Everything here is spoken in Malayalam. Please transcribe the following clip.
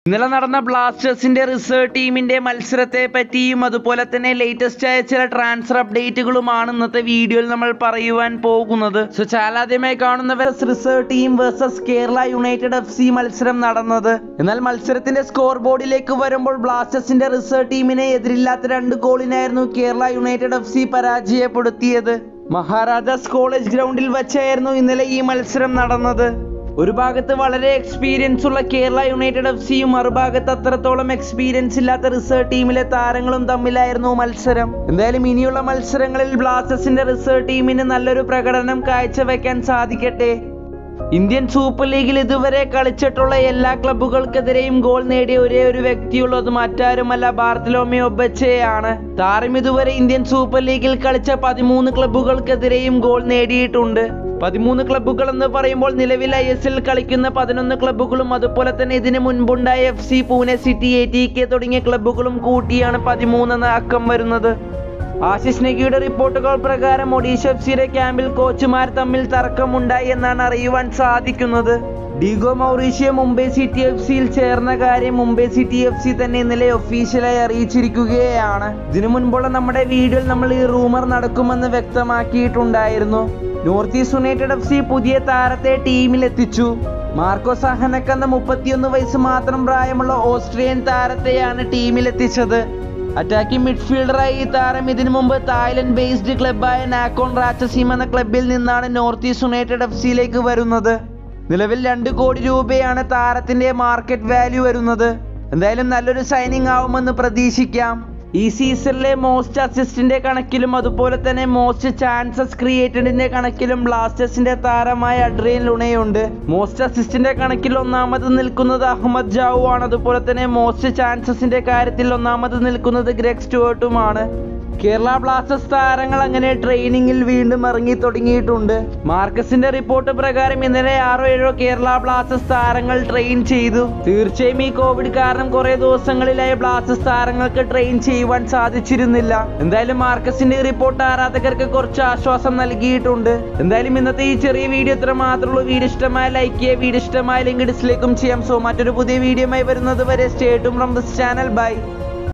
ഇന്നലെ നടന്ന ബ്ലാസ്റ്റേഴ്സിന്റെ റിസർവ് ടീമിന്റെ മത്സരത്തെ പറ്റിയും അതുപോലെ തന്നെ ലേറ്റസ്റ്റ് ആയ ചില ട്രാൻസ്ഫർ അപ്ഡേറ്റുകളുമാണ് ഇന്നത്തെ വീഡിയോയിൽ നമ്മൾ പറയുവാൻ പോകുന്നത് സോ ചാലാദ്യമായി കാണുന്നവർ reserve team versus Kerala United F C മത്സരം നടന്നത് എന്നാൽ മത്സരത്തിന്റെ സ്കോർ ബോർഡിലേക്ക് വരുമ്പോൾ ബ്ലാസ്റ്റേഴ്സിന്റെ റിസർവ് ടീമിനെ എതിരില്ലാത്ത രണ്ട് ഗോളിനായിരുന്നു കേരള യുണൈറ്റഡ് എഫ് സി പരാജയപ്പെടുത്തിയത് മഹാരാജാസ് കോളേജ് ഗ്രൗണ്ടിൽ വെച്ചായിരുന്നു ഇന്നലെ ഈ മത്സരം നടന്നത് ഒരു ഭാഗത്ത് വളരെ എക്സ്പീരിയൻസ് ഉള്ള കേരള യുണൈറ്റഡ് എഫ് സിയും മറുഭാഗത്ത് അത്രത്തോളം എക്സ്പീരിയൻസ് ഇല്ലാത്ത റിസർവ് ടീമിലെ താരങ്ങളും തമ്മിലായിരുന്നു മത്സരം എന്തായാലും ഇനിയുള്ള മത്സരങ്ങളിൽ ബ്ലാസ്റ്റേഴ്സിന്റെ റിസർവ് ടീമിന് നല്ലൊരു പ്രകടനം കാഴ്ചവെക്കാൻ സാധിക്കട്ടെ ഇന്ത്യൻ സൂപ്പർ ലീഗിൽ ഇതുവരെ കളിച്ചിട്ടുള്ള എല്ലാ ക്ലബ്ബുകൾക്കെതിരെയും ഗോൾ നേടിയ ഒരേ ഒരു വ്യക്തിയുള്ളത് മറ്റാരുമല്ല ബാർത്തലോമിയോ ബച്ചയാണ് താരം ഇതുവരെ ഇന്ത്യൻ സൂപ്പർ ലീഗിൽ കളിച്ച പതിമൂന്ന് ക്ലബ്ബുകൾക്കെതിരെയും ഗോൾ നേടിയിട്ടുണ്ട് പതിമൂന്ന് ക്ലബ്ബുകൾ എന്ന് പറയുമ്പോൾ നിലവിൽ ഐ എസ് എൽ കളിക്കുന്ന പതിനൊന്ന് ക്ലബ്ബുകളും അതുപോലെ തന്നെ ഇതിന് മുൻപുണ്ടായ F C Pune city A T K തുടങ്ങിയ ക്ലബ്ബുകളും കൂട്ടിയാണ് പതിമൂന്നെന്ന അക്കം വരുന്നത് ആശിഷ് നെഗിയുടെ റിപ്പോർട്ടുകൾ പ്രകാരം ഒഡീഷ എഫ് സിയുടെ ക്യാമ്പിൽ കോച്ചുമാർ തമ്മിൽ തർക്കമുണ്ടായി എന്നാണ് അറിയുവാൻ സാധിക്കുന്നത് Diego Mauricio Mumbai city F സിയിൽ ചേർന്ന കാര്യം മുംബൈ സിറ്റി എഫ് സി തന്നെ ഇന്നലെ ഒഫീഷ്യലായി അറിയിച്ചിരിക്കുകയാണ് ഇതിനു മുൻപുള്ള നമ്മുടെ വീഡിയോയിൽ നമ്മൾ ഈ റൂമർ നടക്കുമെന്ന് വ്യക്തമാക്കിയിട്ടുണ്ടായിരുന്നു North East United F C പുതിയ താരത്തെ ടീമിൽ എത്തിച്ചു മാർക്കോ സഹനക്ക് എന്ന മുപ്പത്തിയൊന്ന് വയസ്സ് മാത്രം പ്രായമുള്ള ഓസ്ട്രിയൻ താരത്തെയാണ് ടീമിൽ എത്തിച്ചത് അറ്റാക്കിംഗ് മിഡ്ഫീൽഡറായി ഈ താരം ഇതിനു മുമ്പ് തായ്ലൻഡ് ബേസ്ഡ് ക്ലബ്ബായ നാക്കോൺ റാച്ചസീം എന്ന ക്ലബിൽ നിന്നാണ് നോർത്ത് ഈസ്റ്റ് യുണൈറ്റഡ് എഫ് സിയിലേക്ക് വരുന്നത് നിലവിൽ രണ്ട് കോടി രൂപയാണ് താരത്തിന്റെ മാർക്കറ്റ് വാല്യൂ വരുന്നത് എന്തായാലും നല്ലൊരു സൈനിങ് ആവുമെന്ന് പ്രതീക്ഷിക്കാം ഈ സീസണിലെ മോസ്റ്റ് അസിസ്റ്റിന്റെ കണക്കിലും അതുപോലെ തന്നെ മോസ്റ്റ് ചാൻസസ് ക്രിയേറ്റഡിന്റെ കണക്കിലും ബ്ലാസ്റ്റേഴ്സിന്റെ താരമായ അഡ്രിയൻ ലുണയുണ്ട് മോസ്റ്റ് അസിസ്റ്റിന്റെ കണക്കിൽ ഒന്നാമത് നിൽക്കുന്നത് അഹമ്മദ് ജാവു ആണ് അതുപോലെ തന്നെ മോസ്റ്റ് ചാൻസസിന്റെ കാര്യത്തിൽ ഒന്നാമത് നിൽക്കുന്നത് ഗ്രെഗ് സ്റ്റുവർട്ടുമാണ് കേരള ബ്ലാസ്റ്റേഴ്സ് താരങ്ങൾ അങ്ങനെ ട്രെയിനിങ്ങിൽ വീണ്ടും ഇറങ്ങി തുടങ്ങിയിട്ടുണ്ട് മാർക്കസിന്റെ റിപ്പോർട്ട് പ്രകാരം ഇന്നലെ ആറോ ഏഴോ കേരള ബ്ലാസ്റ്റേഴ്സ് താരങ്ങൾ ട്രെയിൻ ചെയ്തു തീർച്ചയായും ഈ കോവിഡ് കാരണം കുറെ ദിവസങ്ങളിലായി ബ്ലാസ്റ്റേഴ്സ് താരങ്ങൾക്ക് ട്രെയിൻ ചെയ്യുവാൻ സാധിച്ചിരുന്നില്ല എന്തായാലും മാർക്കസിന്റെ റിപ്പോർട്ട് ആരാധകർക്ക് കുറച്ച് ആശ്വാസം നൽകിയിട്ടുണ്ട് എന്തായാലും ഇന്നത്തെ ഈ ചെറിയ വീഡിയോ ഇത്ര മാത്രമുള്ളൂ വീഡിയോ ഇഷ്ടമായ ലൈക്ക് ചെയ്യുക വീഡിയോ ഇഷ്ടമായ ലിങ്ക് ഡിസ്ലൈക്കും ചെയ്യാം സോ മറ്റൊരു പുതിയ വീഡിയോയുമായി വരുന്നത് വരെ സ്റ്റേറ്റും ഫ്രം ദിസ് ചാനൽ ബൈ